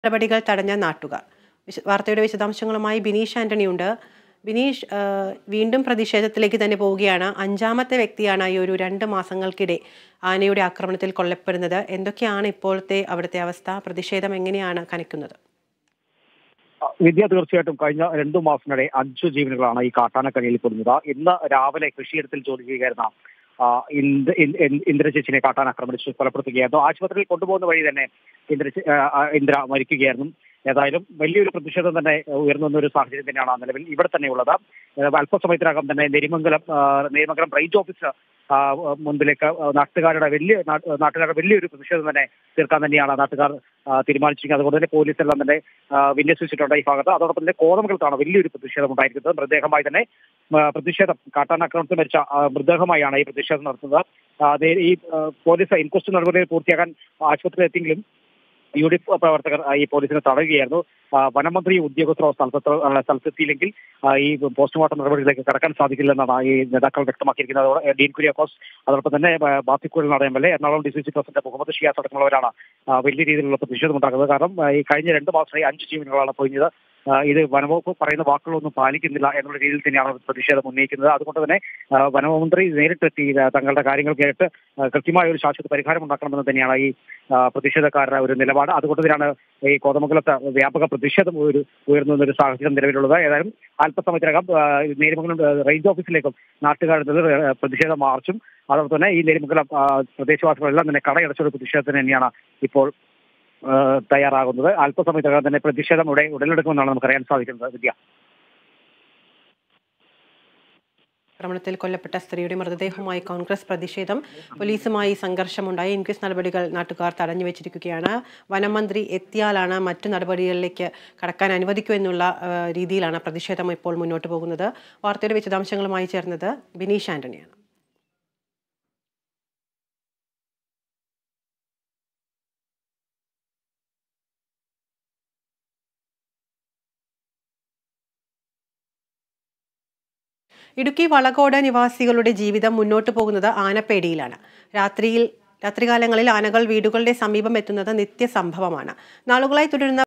നടപടികൾ തടഞ്ഞ നാട്ടുകാർ വിശ- വാർത്തയുടെ വിശദാംശങ്ങളുമായി ബിനീഷ് ആന്റണിയുണ്ട് ബിനീഷ് ആ, വീണ്ടും പ്രതിഷേധത്തിലേക്ക് തന്നെ പോവുകയാണ് അഞ്ചാമത്തെ വ്യക്തിയാണ് ഈ ഒരു രണ്ട് മാസങ്ങൾക്കിടെ ആനയുടെ ആക്രമണത്തിൽ കൊല്ലപ്പെടുന്നത് എന്തൊക്കെയാണ് ഇപ്പോഴത്തെ അവിടുത്തെ അവസ്ഥ പ്രതിഷേധം എങ്ങനെയാണ് കനക്കുന്നത് വിദ്യ തീർച്ചയായിട്ടും കഴിഞ്ഞ രണ്ടു മാസത്തിനിടെ അഞ്ചു ജീവനുകളാണ് ഈ കാട്ടാനക്കരയിൽ പെടുന്നത് ഇന്ന് രാവിലെ കൃഷിയിടത്തിൽ ജോലി ചെയ്യുകയായിരുന്ന ആ, ഇന്ദ- ഇൻ- ഇൻ- ഇന്ദ്രചേച്ചിനെ കാട്ടാൻ ആക്രമിച്ച് കൊലപ്പെടുത്തുകയായിരുന്നു ആശുപത്രിയിൽ കൊണ്ടുപോകുന്ന വഴി തന്നെ ഇന്ദ്ര ഇന്ദ്ര മരിക്കുകയായിരുന്നു ഏതായാലും വലിയൊരു പ്രതിഷേധം തന്നെ ഉയർന്നു വന്ന ഒരു സാഹചര്യം തന്നെയാണ് നിലവിൽ ഇവിടെ തന്നെയുള്ളത് ഏഹ് അല്പസമയത്തിനകം തന്നെ നെരിമംഗലം ആ, നെരിമംഗലം റേഞ്ച് ഓഫീസ് ആ, മുൻപിലേക്ക് നാട്ടുകാരുടെ വലിയ നാ- നാട്ടുകാരുടെ വലിയൊരു പ്രതിഷേധം തന്നെ തീർക്കാൻ തന്നെയാണ് നാട്ടുകാർ ആ, തീരുമാനിച്ചിരിക്കുന്നത് അതുകൊണ്ട് തന്നെ പോലീസ് എല്ലാം തന്നെ ആ, വിന്യസിച്ചിട്ടുണ്ട് ഈ ഭാഗത്ത് അതോടൊപ്പം തന്നെ കോതമംഗലത്താണ് വലിയൊരു പ്രതിഷേധം ഉണ്ടായിരിക്കുന്നത് മൃതദേഹമായി തന്നെ ആ, പ്രതിഷേധം കാട്ടാനാക്രമണത്തിൽ മരിച്ച ആ, മൃതദേഹമായാണ് ഈ പ്രതിഷേധം നടത്തുന്നത് ആ, ദേ- ഈ ആ, പോലീസ് ഇൻക്വസ്റ്റ് നടപടികൾ പൂർത്തിയാക്കാൻ ആശുപത്രിയിൽ എത്തിയെങ്കിലും യു ഡി എഫ് പ്രവർത്തകർ ആ, ഈ പോലീസിനെ തടയുകയായിരുന്നു ആ, വനമന്ത്രി ഉദ്യോഗസ്ഥരോ സ്ഥലത്ത് ആ, സ്ഥലത്തെത്തിയില്ലെങ്കിൽ ആ, ഈ പോസ്റ്റ്മോർട്ടം നടപടികളിലേക്ക് കടക്കാൻ സാധിക്കില്ലെന്നാണ് ഈ നേതാക്കൾ വ്യക്തമാക്കിയിരിക്കുന്നത് അതോടെ ഡീൻ കുര്യാക്കോസ് അതോടൊപ്പം തന്നെ ആ, ബാത്തിക്കുഴൽ നടയം L A Ernakulam D C C president Muhammad Shiyas അടക്കമുള്ളവരാണ് ആ, വലിയ രീതിയിലുള്ള പ്രതിഷേധം ഉണ്ടാക്കുന്നത് കാരണം ആ, ഈ കഴിഞ്ഞ രണ്ട് മാസമായി അഞ്ച് ജീവനുകളാണ് പൊഴിഞ്ഞത് ആ, ഇത് വനവകുപ്പ് പറയുന്ന വാക്കുകളൊന്നും പാലിക്കുന്നില്ല എന്നുള്ള രീതിയിൽ തന്നെയാണ് പ്രതിഷേധം ഉന്നയിക്കുന്നത് അതുകൊണ്ട് തന്നെ ആ, വനമന്ത്രി നേരിട്ടെത്തി ആ, തങ്ങളുടെ കാര്യങ്ങൾ കേട്ട് ആ, കൃത്യമായ ഒരു ശാശ്വത പരിഹാരം ഉണ്ടാക്കണമെന്ന് തന്നെയാണ് ഈ ആ, പ്രതിഷേധക്കാരുടെ ഒരു നിലപാട് അതുകൊണ്ട് തന്നെയാണ് ഈ കോതമംഗലത്ത് വ്യാപക പ്രതിഷേധം ഒരു ഉയർന്നു വന്നൊരു സാഹചര്യം നിലവിലുള്ളത് ഏതായാലും അല്പസമയത്തിനകം ആ, നേരിമംഗലം ആ, റേഞ്ച് ഓഫീസിലേക്കും നാട്ടുകാരുടെ നേതൃ- പ്രതിഷേധ മാർച്ചും അതോടൊപ്പം തന്നെ ഈ നേരിമംഗലം ആ, പ്രദേശവാസികളെല്ലാം തന്നെ കടയടച്ചൊരു പ്രതിഷേധത്തിന് തന്നെയാണ് ഇപ്പോൾ ആ, തയ്യാറാകുന്നത് അല്പസമയത്തിനകം തന്നെ പ്രതിഷേധം ഇവിടെ ഉടലെടുക്കുമെന്നാണ് നമുക്ക് അറിയാൻ സാധിക്കുന്നത് വിദ്യ ആക്രമണത്തിൽ കൊല്ലപ്പെട്ട സ്ത്രീയുടെ മൃതദേഹവുമായി കോൺഗ്രസ് പ്രതിഷേധം പോലീസുമായി സംഘർഷമുണ്ടായി ഇൻക്വസ്റ്റ് നടപടികൾ നാട്ടുകാർ തടഞ്ഞു വെച്ചിരിക്കുകയാണ് വനമന്ത്രി എത്തിയാലാണ് മറ്റു നടപടികളിലേക്ക് കടക്കാൻ അനുവദിക്കൂ എന്നുള്ള ആ, രീതിയിലാണ് പ്രതിഷേധം ഇപ്പോൾ മുന്നോട്ട് പോകുന്നത് വാർത്തയുടെ വിശദാംശങ്ങളുമായി ചേർന്നത് ബിനീഷ് ആന്റണിയാണ് ഇടുക്കി വളകോട് നിവാസികളുടെ ജീവിതം മുന്നോട്ട് പോകുന്നത് ആനപ്പേടിയിലാണ് രാത്രിയിൽ രാത്രികാലങ്ങളിൽ ആനകൾ വീടുകളുടെ സമീപം എത്തുന്നത് നിത്യസംഭവമാണ് നാളുകളായി തുടരുന്ന